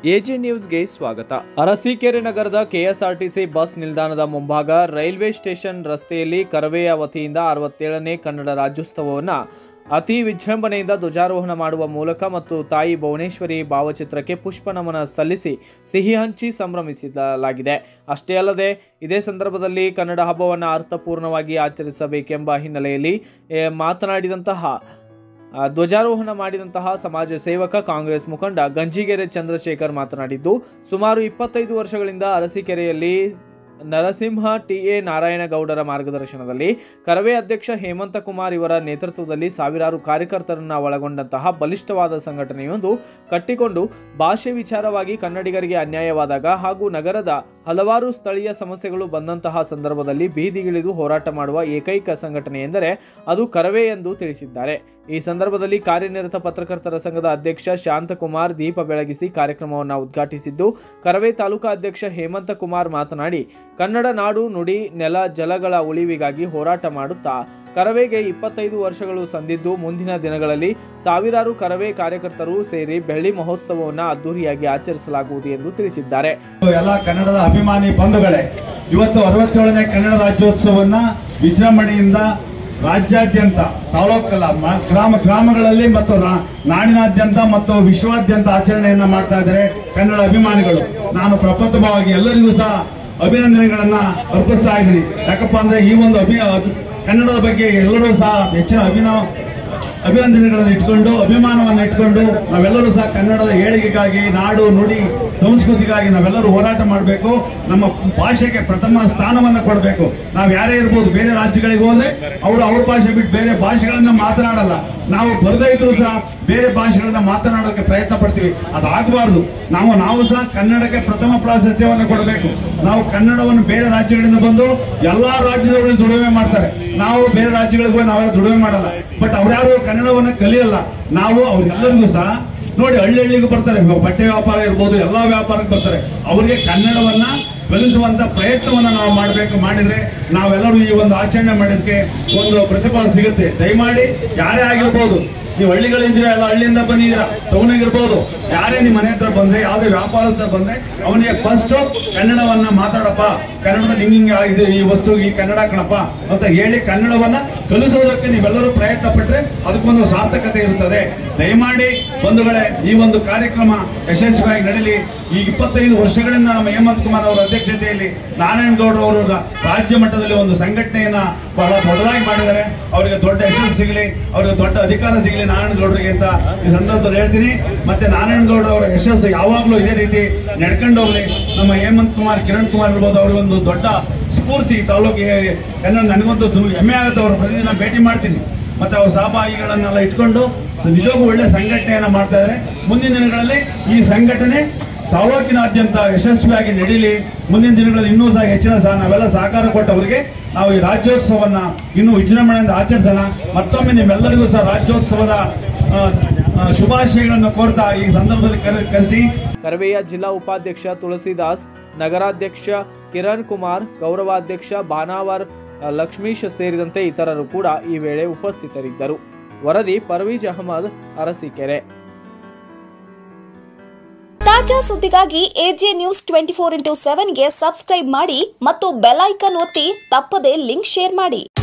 AJ ನ್ಯೂಸ್ಗೆ ಸ್ವಾಗತ ಅರಸೀಕೆರೆ ನಗರದ ಕೆಎಸ್ಆರ್ಟಿಸಿ ಬಸ್ ನಿಲ್ದಾಣದ ಮುಂಭಾಗ ರೈಲ್ವೆ ಸ್ಟೇಷನ್ ರಸ್ತೆಯಲ್ಲಿ ಕರವೆಯ ವತಿಯಿಂದ ಅರವತ್ತೇಳನೇ ಕನ್ನಡ ರಾಜ್ಯೋತ್ಸವವನ್ನು ಅತಿ ವಿಜೃಂಭಣೆಯಿಂದ ಧ್ವಜಾರೋಹಣ ಮಾಡುವ ಮೂಲಕ ಮತ್ತು ತಾಯಿ ಭುವನೇಶ್ವರಿ ಭಾವಚಿತ್ರಕ್ಕೆ ಪುಷ್ಪ ನಮನ ಸಲ್ಲಿಸಿ ಸಿಹಿ ಹಂಚಿ ಸಂಭ್ರಮಿಸಲಾಗಿದೆ ಅಷ್ಟೇ ಅಲ್ಲದೆ ಇದೇ ಸಂದರ್ಭದಲ್ಲಿ ಕನ್ನಡ ಹಬ್ಬವನ್ನು ಅರ್ಥಪೂರ್ಣವಾಗಿ ಆಚರಿಸಬೇಕೆಂಬ ಹಿನ್ನೆಲೆಯಲ್ಲಿ ಎ, ಮಾತನಾಡಿದಂತಹ ಆ, ಧ್ವಜಾರೋಹಣ ಮಾಡಿದಂತಹ ಸಮಾಜ ಸೇವಕ ಕಾಂಗ್ರೆಸ್ ಮುಖಂಡ ಗಂಜಿಗೆರೆ ಚಂದ್ರಶೇಖರ್ ಮಾತನಾಡಿದ್ದು ಸುಮಾರು ಇಪ್ಪತ್ತೈದು ವರ್ಷಗಳಿಂದ ಅರಸೀಕೆರೆಯಲ್ಲಿ ನರಸಿಂಹ ಟಿ ಎ ನಾರಾಯಣಗೌಡರ ಮಾರ್ಗದರ್ಶನದಲ್ಲಿ ಕರವೇ ಅಧ್ಯಕ್ಷ ಹೇಮಂತ ಕುಮಾರ್ ಇವರ ನೇತೃತ್ವದಲ್ಲಿ ಸಾವಿರಾರು ಕಾರ್ಯಕರ್ತರನ್ನ ಒಳಗೊಂಡಂತಹ ಬಲಿಷ್ಠವಾದ ಸಂಘಟನೆಯೊಂದು ಕಟ್ಟಿಕೊಂಡು ಭಾಷೆ ವಿಚಾರವಾಗಿ ಕನ್ನಡಿಗರಿಗೆ ಅನ್ಯಾಯವಾದಾಗ ಹಾಗೂ ನಗರದ ಹಲವಾರು ಸ್ಥಳೀಯ ಸಮಸ್ಯೆಗಳು ಬಂದಂತಹ ಸಂದರ್ಭದಲ್ಲಿ ಬೀದಿಗಿಳಿದು ಹೋರಾಟ ಮಾಡುವ ಏಕೈಕ ಸಂಘಟನೆ ಎಂದರೆ ಅದು ಕರವೇ ಎಂದು ತಿಳಿಸಿದ್ದಾರೆ ಈ ಸಂದರ್ಭದಲ್ಲಿ ಕಾರ್ಯನಿರತ ಪತ್ರಕರ್ತರ ಸಂಘದ ಅಧ್ಯಕ್ಷ ಶಾಂತಕುಮಾರ್ ದೀಪ ಬೆಳಗಿಸಿ ಕಾರ್ಯಕ್ರಮವನ್ನು ಉದ್ಘಾಟಿಸಿದ್ದು ಕರವೇ ತಾಲೂಕಾ ಅಧ್ಯಕ್ಷ ಹೇಮಂತ ಕುಮಾರ್ ಮಾತನಾಡಿ ಕನ್ನಡ ನಾಡು ನುಡಿ ನೆಲ ಜಲಗಳ ಉಳಿವಿಗಾಗಿ ಹೋರಾಟ ಮಾಡುತ್ತಾ ಕರವೇಗೆ ಇಪ್ಪತ್ತೈದು ವರ್ಷಗಳು ಸಂದಿದ್ದು ಮುಂದಿನ ದಿನಗಳಲ್ಲಿ ಸಾವಿರಾರು ಕರವೇ ಕಾರ್ಯಕರ್ತರು ಸೇರಿ ಬೆಳ್ಳಿ ಮಹೋತ್ಸವವನ್ನು ಅದ್ದೂರಿಯಾಗಿ ಆಚರಿಸಲಾಗುವುದು ಎಂದು ತಿಳಿಸಿದ್ದಾರೆ ಎಲ್ಲ ಕನ್ನಡದ ಅಭಿಮಾನಿ ಬಂಧುಗಳೇ ಇವತ್ತು ಅರವತ್ತೇಳನೇ ಕನ್ನಡ ರಾಜ್ಯೋತ್ಸವವನ್ನ ವಿಜೃಂಭಣೆಯಿಂದ ರಾಜ್ಯಾದ್ಯಂತ ತಾಲೂಕಲ್ಲ ಮ- ಗ್ರಾಮ ಗ್ರಾಮಗಳಲ್ಲಿ ಮತ್ತು ರಾ- ನಾಡಿನಾದ್ಯಂತ ಮತ್ತು ವಿಶ್ವಾದ್ಯಂತ ಆಚರಣೆಯನ್ನ ಮಾಡ್ತಾ ಇದ್ದಾರೆ ಕನ್ನಡ ಅಭಿಮಾನಿಗಳು ನಾನು ಪ್ರಪ್ರಥಮವಾಗಿ ಎಲ್ಲರಿಗೂ ಸಹ ಅಭಿನಂದನೆಗಳನ್ನ ಅರ್ಪಿಸ್ತಾ ಇದ್ದೀನಿ ಯಾಕಪ್ಪ ಅಂದ್ರೆ ಈ ಒಂದು ಅಭಿ ಅಭಿ- ಕನ್ನಡದ ಬಗ್ಗೆ ಎಲ್ಲರೂ ಸಹ ಹೆಚ್ಚಿನ ಅಭಿನವ ಅಭಿನಂದನೆಗಳನ್ನು ಇಟ್ಕೊಂಡು ಅಭಿಮಾನವನ್ನು ಇಟ್ಕೊಂಡು ನಾವೆಲ್ಲರೂ ಸಹ ಕನ್ನಡದ ಏಳಿಗೆಗಾಗಿ ನಾಡು ನುಡಿ ಸಂಸ್ಕೃತಿಗಾಗಿ ನಾವೆಲ್ಲರೂ ಹೋರಾಟ ಮಾಡಬೇಕು ನಮ್ಮ ಭಾಷೆಗೆ ಪ್ರಥಮ ಸ್ಥಾನವನ್ನು ಕೊಡಬೇಕು ನಾವು ಯಾರೇ ಇರ್ಬೋದು ಬೇರೆ ರಾಜ್ಯಗಳಿಗೆ ಹೋದ್ರೆ ಅವರು ಅವ್ರ ಭಾಷೆ ಬಿಟ್ಟು ಬೇರೆ ಭಾಷೆಗಳನ್ನ ಮಾತನಾಡಲ್ಲ ನಾವು ಬರದೇ ಇದ್ರು ಸಹ ಬೇರೆ ಭಾಷೆಗಳನ್ನ ಮಾತನಾಡೋಕೆ ಪ್ರಯತ್ನ ಪಡ್ತೀವಿ ಅದಾಗಬಾರ್ದು ನಾವು ನಾವು ಸಹ ಕನ್ನಡಕ್ಕೆ ಪ್ರಥಮ ಪ್ರಾಶಸ್ತ್ಯವನ್ನು ಕೊಡಬೇಕು ನಾವು ಕನ್ನಡವನ್ನು ಬೇರೆ ರಾಜ್ಯಗಳಿಂದ ಬಂದು ಎಲ್ಲಾ ರಾಜ್ಯದವರು ದುಡಿಮೆ ಮಾಡ್ತಾರೆ ನಾವು ಬೇರೆ ರಾಜ್ಯಗಳಿಗೆ ಹೋಗಿ ನಾವೆಲ್ಲ ದುಡಿಮೆ ಮಾಡಲ್ಲ ಬಟ್ ಅವ್ರ್ಯಾರು ಕನ್ನಡವನ್ನ ಕಲಿಯಲ್ಲ ನಾವು ಅವ್ರಿಗೆಲ್ಲರಿಗೂ ಸಹ ನೋಡಿ ಹಳ್ಳಿ ಹಳ್ಳಿಗೂ ಬರ್ತಾರೆ ಇವಾಗ ಬಟ್ಟೆ ವ್ಯಾಪಾರ ಇರ್ಬೋದು ಎಲ್ಲಾ ವ್ಯಾಪಾರಕ್ಕೆ ಬರ್ತಾರೆ ಅವ್ರಿಗೆ ಕನ್ನಡವನ್ನ ಕಲಿಸುವಂತ ಪ್ರಯತ್ನವನ್ನ ನಾವು ಮಾಡಬೇಕು ಮಾಡಿದ್ರೆ ನಾವೆಲ್ಲರೂ ಈ ಒಂದು ಆಚರಣೆ ಮಾಡೋದಕ್ಕೆ ಒಂದು ಪ್ರತಿಫಲ ಸಿಗುತ್ತೆ ದಯಮಾಡಿ ಯಾರೇ ಆಗಿರ್ಬೋದು ನೀವು ಹಳ್ಳಿಗಳಿದ್ದೀರಾ ಎಲ್ಲ ಹಳ್ಳಿಯಿಂದ ಬಂದಿದ್ದೀರಾ ಟೌನ್ ಇರ್ಬೋದು ಯಾರೇ ನಿಮ್ಮ ಮನೆ ಹತ್ರ ಬಂದ್ರೆ ಯಾವ್ದೇ ವ್ಯಾಪಾರಸ್ಥರು ಬಂದ್ರೆ ಅವನಿಗೆ ಫಸ್ಟ್ ಕನ್ನಡವನ್ನ ಮಾತಾಡಪ್ಪ ಕನ್ನಡದಲ್ಲಿ ಹಿಂಗ್ ಹಿಂಗೆ ಆಗಿದೆ ಈ ವಸ್ತು ಈ ಕನ್ನಡ ಕಣಪ್ಪ ಅಂತ ಹೇಳಿ ಕನ್ನಡವನ್ನ ಕಲಿಸೋದಕ್ಕೆ ನೀವೆಲ್ಲರೂ ಪ್ರಯತ್ನ ಪಟ್ರೆ ಅದಕ್ಕೊಂದು ಸಾರ್ಥಕತೆ ಇರುತ್ತದೆ ದಯಮಾಡಿ ಬಂಧುಗಳೇ ಈ ಒಂದು ಕಾರ್ಯಕ್ರಮ ಯಶಸ್ವಿಯಾಗಿ ನಡೀಲಿ ಈ ಇಪ್ಪತ್ತೈದು ವರ್ಷಗಳಿಂದ ನಮ್ಮ ಹೇಮಂತ್ ಕುಮಾರ್ ಅವರ ಅಧ್ಯಕ್ಷತೆಯಲ್ಲಿ ನಾರಾಯಣಗೌಡ ಅವರು ರಾ- ರಾಜ್ಯ ಮಟ್ಟದಲ್ಲಿ ಒಂದು ಸಂಘಟನೆಯನ್ನ ಬಹಳ ದೊಡ್ಡದಾಗಿ ಮಾಡಿದ್ದಾರೆ ಅವರಿಗೆ ದೊಡ್ಡ ಯಶಸ್ಸು ಸಿಗಲಿ ಅವರಿಗೆ ದೊಡ್ಡ ಅಧಿಕಾರ ಸಿಗಲಿ ನಾರಾಯಣಗೌಡರಿಗೆ ಅಂತ ಈ ಸಂದರ್ಭದಲ್ಲಿ ಹೇಳ್ತೀನಿ ಮತ್ತೆ ನಾರಾಯಣಗೌಡ ಅವರ ಯಶಸ್ಸು ಯಾವಾಗಲೂ ಇದೇ ರೀತಿ ನಡ್ಕೊಂಡು ಹೋಗ್ಲಿ ನಮ್ಮ ಹೇಮಂತ್ ಕುಮಾರ್ ಕಿರಣ್ ಕುಮಾರ್ ಇರ್ಬೋದು ಅವರಿಗೊಂದು ದೊಡ್ಡ ಸ್ಫೂರ್ತಿ ತಾಲೂಕಿಗೆ ಕನ್ನಡ ನನಗಂತೂ ದು- ಹೆಮ್ಮೆ ಆಗುತ್ತೆ ಅವರು ಪ್ರತಿದಿನ ಭೇಟಿ ಮಾಡ್ತೀನಿ ಮತ್ತೆ ಅವ್ರ ಸಹಭಾಗಿಗಳನ್ನೆಲ್ಲ ಇಟ್ಕೊಂಡು ಸ- ನಿಜವಾಗೂ ಒಳ್ಳೆ ಸಂಘಟನೆಯನ್ನ ಮಾಡ್ತಾ ಇದ್ದಾರೆ ಮುಂದಿನ ದಿನಗಳಲ್ಲಿ ಈ ಸಂಘಟನೆ ತಾಲೂಕಿನಾದ್ಯಂತ ಯಶಸ್ವಿಯಾಗಿ ನಡೀಲಿ ಮುಂದಿನ ದಿನಗಳಲ್ಲಿ ಇನ್ನೂ ಸಹ ಹೆಚ್ಚಿನ ಸಹ ನಾವೆಲ್ಲ ಸಹಕಾರ ಕೊಟ್ಟವರಿಗೆ ನಾವು ಈ ರಾಜ್ಯೋತ್ಸವವನ್ನ ಇನ್ನೂ ವಿಜೃಂಭಣೆಯಿಂದ ಆಚರಿಸೋಣ ಮತ್ತೊಮ್ಮೆ ನಿಮ್ಮೆಲ್ಲರಿಗೂ ಸಹ ರಾಜ್ಯೋತ್ಸವದ ಆ, ಆ, ಶುಭಾಶಯಗಳನ್ನು ಕೋರ್ತಾ ಈ ಸಂದರ್ಭದಲ್ಲಿ ಕರೆ- ಕರೆಸಿ ಕರವೆಯ ಜಿಲ್ಲಾ ಉಪಾಧ್ಯಕ್ಷ ತುಳಸಿದಾಸ್ ನಗರಾಧ್ಯಕ್ಷ ಕಿರಣ್ ಕುಮಾರ್ ಗೌರವಾಧ್ಯಕ್ಷ ಬಾನಾವರ್ ಅ, ಲಕ್ಷ್ಮೀಶ್ ಸೇರಿದಂತೆ ಇತರರು ಕೂಡ ಈ ವೇಳೆ ಉಪಸ್ಥಿತರಿದ್ದರು ವರದಿ ಪರ್ವೀಜ್ ಅಹಮದ್ ಅರಸೀಕೆರೆ ತಾಜಾ ಸುದ್ದಿಗಾಗಿ AJ news twenty four into ಸೆವೆನ್ಗೆ ಸಬ್ಸ್ಕ್ರೈಬ್ ಮಾಡಿ ಮತ್ತು ಬೆಲ್ ಐಕನ್ ಒತ್ತಿ ತಪ್ಪದೇ ಲಿಂಕ್ ಶೇರ್ ಮಾಡಿ